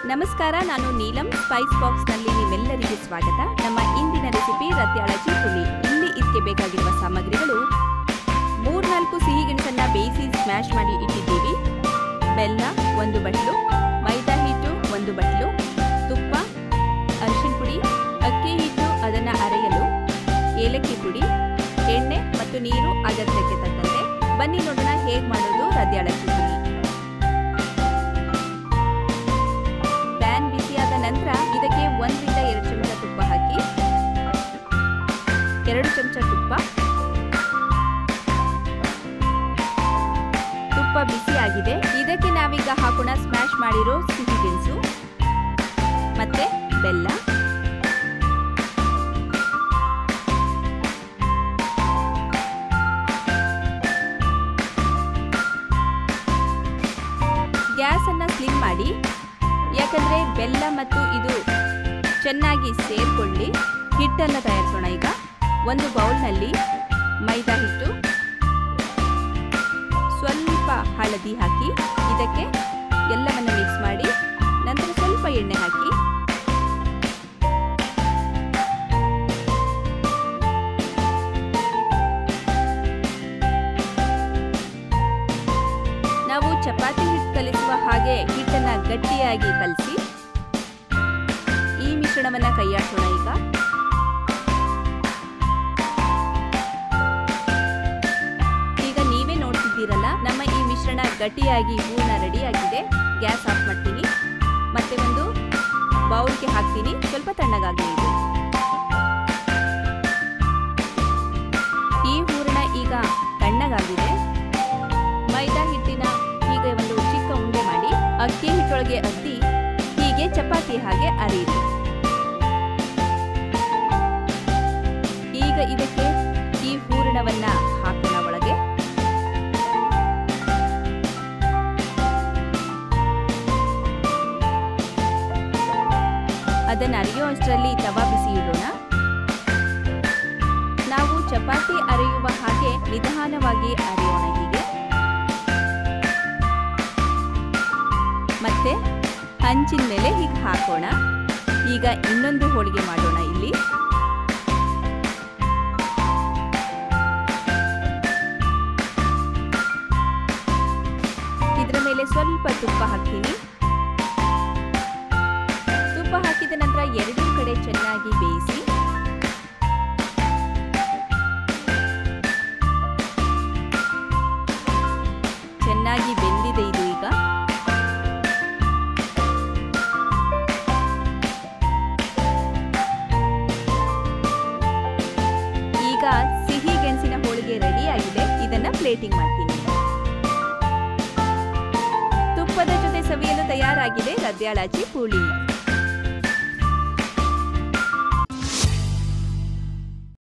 ನಮಸ್ಕಾರ ನಾನು ನೀಲಂ ಸ್ಪೈಸ್ ಬಾಕ್ಸ್ನಲ್ಲಿ ನಿಮ್ಮೆಲ್ಲರಿಗೂ ಸ್ವಾಗತ ನಮ್ಮ ಇಂದಿನ ರೆಸಿಪಿ ರತ್ಯಾಳಜಿ ಹುಳಿ ಇಲ್ಲಿ ಇದಕ್ಕೆ ಬೇಕಾಗಿರುವ ಸಾಮಗ್ರಿಗಳು ಮೂರ್ನಾಲ್ಕು ಸಿಹಿ ಗೆಣಸನ್ನ ಬೇಯಿಸಿ ಸ್ಮ್ಯಾಶ್ ಮಾಡಿ ಇಟ್ಟಿದ್ದೀವಿ ಬೆಲ್ಲ ಒಂದು ಬಟ್ಲು ಮೈದಾ ಹಿಟ್ಟು ಒಂದು ಬಟ್ಲು ತುಪ್ಪ ಅರಿಶಿನ ಪುಡಿ ಅಕ್ಕಿ ಹಿಟ್ಟು ಅದನ್ನು ಅರೆಯಲು ಏಲಕ್ಕಿ ಪುಡಿ ಎಣ್ಣೆ ಮತ್ತು ನೀರು ಅಗತ್ಯಕ್ಕೆ ತಕ್ಕಂತೆ ಬನ್ನಿ ನೋಡೋಣ ಹೇಗೆ ಮಾಡೋದು ರದ್ಯಾಳಜಿ ಹುಳಿ ಪ್ಯಾನ್ ಬಿಸಿಯಾದ ನಂತರ ಇದಕ್ಕೆ ಒಂದರಿಂದ ಎರಡು ಚಮಚ ತುಪ್ಪ ಹಾಕಿ ಎರಡು ಚಮಚ ತುಪ್ಪ ತುಪ್ಪ ಬಿಸಿ ಆಗಿದೆ ಇದಕ್ಕೆ ನಾವೀಗ ಹಾಕೋಣ ಸ್ಮ್ಯಾಶ್ ಮಾಡಿರೋ ಸಿಹಿ ಗೆಣಸು ಮತ್ತೆ ಬೆಲ್ಲ ಗ್ಯಾಸ್ ಅನ್ನ ಸ್ಲಿಮ್ ಮಾಡಿ ಯಾಕಂದ್ರೆ ಬೆಲ್ಲ ಮತ್ತು ಇದು ಚೆನ್ನಾಗಿ ಸೇರ್ಕೊಳ್ಳಿ ಹಿಟ್ಟನ್ನು ತಯಾರಿಸೋಣ ಈಗ ಒಂದು ಬೌಲ್ನಲ್ಲಿ ಮೈದಾ ಹಿಟ್ಟು ಸ್ವಲ್ಪ ಹಳದಿ ಹಾಕಿ ಇದಕ್ಕೆ ಎಲ್ಲವನ್ನು ಮಿಕ್ಸ್ ಮಾಡಿ ನಂತರ ಸ್ವಲ್ಪ ಎಣ್ಣೆ ಹಾಕಿ ನಾವು ಚಪಾತಿ ಹಿಟ್ಟು ಕಲಿಸುವ ಹಾಗೆ ಹಿಟ್ಟನ್ನ ಗಟ್ಟಿಯಾಗಿ ಕಲಸಿ ಈ ಮಿಶ್ರಣವನ್ನ ಕೈಯಾಡಿಸೋಣ ಈಗ ಈಗ ನೀವೇ ನೋಡ್ತಿದ್ದೀರಲ್ಲ ನಮ್ಮ ಈ ಮಿಶ್ರಣ ಗಟ್ಟಿಯಾಗಿ ಹೂರ್ಣ ರೆಡಿ ಆಗಿದೆ ಗ್ಯಾಸ್ ಆಫ್ ಮಾಡ್ತೀನಿ ಮತ್ತೆ ಒಂದು ಬೌಲ್ಗೆ ಹಾಕ್ತೀನಿ ಸ್ವಲ್ಪ ತಣ್ಣಗಾಗಲಿ ಇದು ಈ ಹೂರಣ ಈಗ ತಣ್ಣಗಾಗಿದೆ ಮೈದಾ ಹಿಟ್ಟಿನ ಹೀಗೆ ಒಂದು ಚಿಕ್ಕ ಉಂಡೆ ಮಾಡಿ ಅಕ್ಕಿ ಹಿಟ್ಟೊಳಗೆ ಅದ್ದಿ ಹೀಗೆ ಚಪಾತಿ ಹಾಗೆ ಅರಿಯಿರಿ ಈಗ ಇದಕ್ಕೆ ಈ ಹೂರಣವನ್ನ ಹಾಕೋಣ ಒಳಗೆ ಅದನ್ನ ಅರಿಯೋ ಅಷ್ಟರಲ್ಲಿ ತವಾ ಬಿಸಿ ಇಡೋಣ ನಾವು ಚಪಾತಿ ಅರೆಯುವ ಹಾಗೆ ನಿಧಾನವಾಗಿ ಅರೆಯೋಣ ಹೀಗೆ ಮತ್ತೆ ಹಂಚಿನ ಮೇಲೆ ಹೀಗೆ ಹಾಕೋಣ ಈಗ ಇನ್ನೊಂದು ಹೋಳಿಗೆ ಮಾಡೋಣ ಇಲ್ಲಿ ಇದರ ಮೇಲೆ ಸ್ವಲ್ಪ ತುಪ್ಪ ಹಾಕ್ತೀನಿ ತುಪ್ಪ ಹಾಕಿದ ನಂತರ ಎರಡೂ ಕಡೆ ಚೆನ್ನಾಗಿ ಬೇಯಿಸಿ ಚೆನ್ನಾಗಿ ಬೆಂದಿದೆ ಇದು ಈಗ ಈಗ ಸಿಹಿ ಗೆಣಸಿನ ಹೋಳಿಗೆ ರೆಡಿ ಆಗಿದೆ ಇದನ್ನ ಪ್ಲೇಟಿಂಗ್ ಮಾಡ್ತೀನಿ ತುಪ್ಪದ ಜೊತೆ ಸವಿಯಲು ತಯಾರಾಗಿದೆ ರದ್ಯಾಳಾಚಿ ಪೂಳಿ